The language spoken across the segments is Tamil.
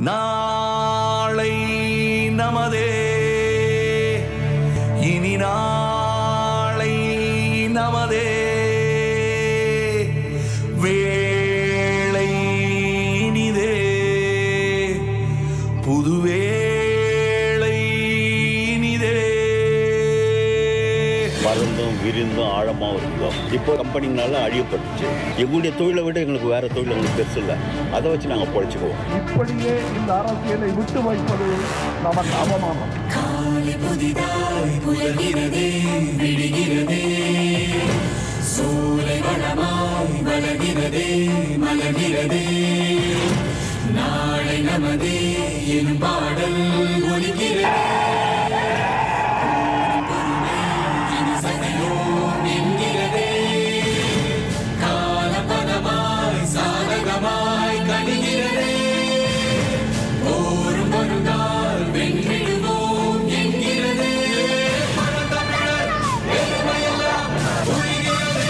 நாளை நமதே இனி நாளை நமதே வேளை இனிதே புது வேளை இனிதே பறந்தும் விரிந்தும் ஆழமாகவும் இருந்தோம் இப்போ கம்பெனினால அழியப்பட்டுச்சு எங்களுடைய தொழிலை விட எங்களுக்கு வேற தொழில் எங்களுக்கு பெருசு இல்லை அதை வச்சு நாங்கள் பொழைச்சிக்குவோம் இப்படியே இந்த அரசியலை விட்டு வைப்பது நமக்கு அவமானம் காலை புதிதாய் புலர்கிறதே விடுகிறதே சூலை வளமாய் வளர்கிறதே மலர்கிறதே நாளை நமதே என் பாடல் ஒலிக்கிறதே பொறுமை இனி சகையோம் என்கிறதே காலபதமாய் சாதகமாய் கணிகிறதே போரும் வருங்கால் வென்றிடுவோம் என்கிறதே பழந்தமிழர் பெருமையெல்லாம் புரிகிறதே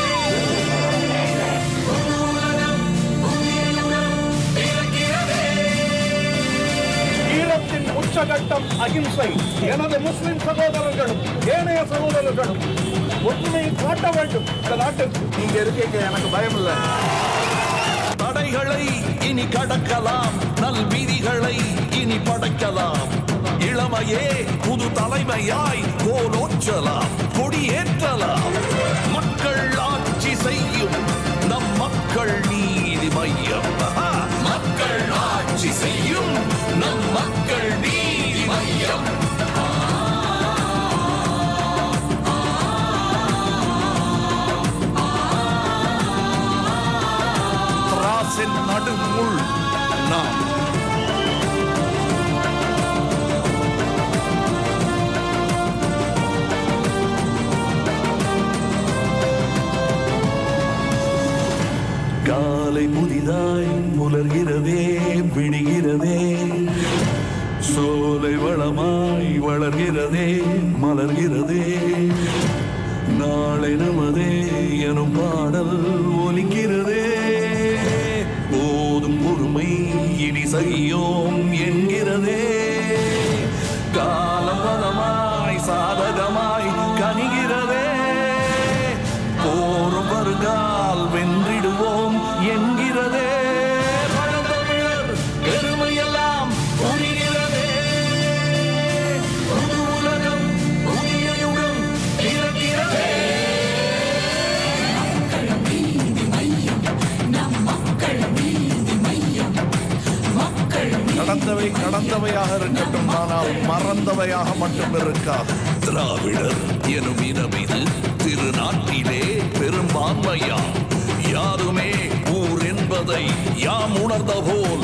புது உலகம் புதிய யுகம் பிறக்கிறதே ஈழத்தின் உச்சகட்டம் அகிம்சை எனது முஸ்லிம் சகோதரர்களும் ஏனைய சகோதரர்களும் ஒற்றுமையை காட்ட வேண்டும் இந்த நாட்டுக்கு நீங்க இருக்கீங்க எனக்கு பயம் இல்லை தடைகளை இனி கடக்கலாம் நல் விதிகளை இனி படைக்கலாம் இளமையே புது தலைமையாய் கோலோற்றலாம் கொடியேற்றலாம் மக்கள் ஆட்சி செய்யும் நம் மக்கள் நீதி மையம் ஆஹா! மக்கள் ஆட்சி செய்யும் நம் மக்கள் நீதி மையம் திராசின் நடுமுள் நாம் காலை புதிதாய் புலர்கிறதே விடுகிறதே சோலை வளமாய் வளர்கிறதே மலர்கிறதே நாளை நமதே எனும் பாடல் ஒலிக்கிறதே போதும் பொறுமை இனி செய்யோம் என்கிறதே காலம் பதமாய் சாதகமாய் கனிகிறதே போரும் வருகால் வென்றிடுவோம் என்கிறதே பழந்தமிழர் பெருமையெல்லாம் புரிகிறதே புது உலகம் புதிய யுகம் பிறக்கிறதே நீதி மையம் நம் மக்கள் நீதி மையம் மக்கள் நடந்தவை கடந்தவையாக இருக்கட்டும் ஆனால் மறந்தவையாக மட்டும் இருக்காது திராவிடர் எனும் இனமிது திருநாட்டிலே பெரும்பான்மையா யாருமே ஊர் என்பதை யாம் உணர்ந்த போல்